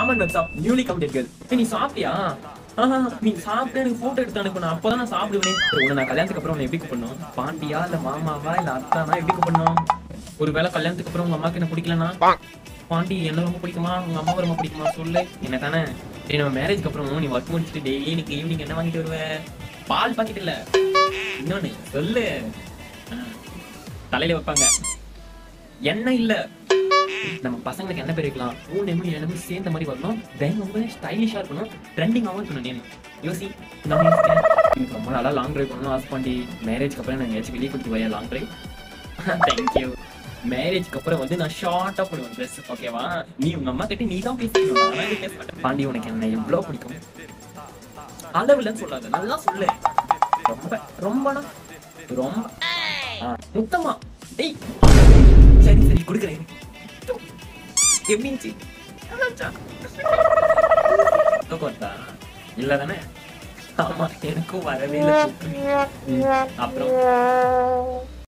Raman web shop newly complete girl ஏய், நீ சாப்பிட்டியா ஆஹா, நீ சாப்பிட்டு எனக்கு போட்டோ எடுத்து அனுப்பணும் அப்பதான் நான் சாப்பிடுவேனே உன்னை நான் கல்யாணத்துக்கு அப்புறம் உன்னை எப்படி கூப்பிடணும் பாண்டியா இல்ல மாமாவா இல்ல அத்தானா எப்படி கூப்பிடணும் ஒருவேளை கல்யாணத்துக்கு அப்புறம் உங்க அம்மாக்கு என்ன பிடிக்கலனா பாண்டி என்ன ரொம்ப பிடிக்குமா உங்க அம்மா ரொம்ப பிடிக்குமா சொல்லு என்ன தானே சரி நம்ம மேரேஜ்க்கு அப்புறம் நீ ஒர்க் முடிச்சுட்டு டெய்லி எனக்கு ஈவினிங் என்ன வாங்கிட்டு வருவ பால் பாக்கெட் இல்ல இன்னொன்னு சொல்லு தலையில வைப்பாங்க எண்ணெய் இல்ல நம்ம பசங்களுக்கு என்ன பேர் வைக்கலாம் மூணு எம்மி எல்லாமே சேர்ந்த மாதிரி வரணும் தென் ரொம்ப ஸ்டைலிஷா இருக்கணும் ட்ரெண்டிங்காகவும் இருக்கணும் நேம் யோசி நம்ம யோசிக்கிறேன். எனக்கு ரொம்ப நாளா லாங் டிரைவ் பண்ணணும் ஆஸ் பண்ணி மேரேஜ்க்கு அப்புறம் நான் எங்கேயாச்சும் வெளியே கூட்டிட்டு போயா லாங் டிரைவ் தேங்க்யூ மேரேஜ்க்கு அப்புறம் வந்து நான் ஷார்ட்டா போடுவேன் ட்ரெஸ் ஓகேவா நீ உங்க அம்மா கிட்ட நீ தான் பேசிக்கணும் நான் எதுவும் பேச மாட்டேன். பாண்டி உனக்கு என்ன எவ்வளவு பிடிக்கும் அளவுலன்னு சொல்லாத நல்லா சொல்லு ரொம்ப ரொம்பனா ரொம்ப ஆ, முத்தமா டேய் சரி சரி கொடுக்குறேன் எப்படி இருந்துச்சு நல்லாச்சா? தூக்கம் வருதா? இல்ல தானே ஆமா எனக்கும் வரவே இல்லை தூக்கம். ம், அப்புறம்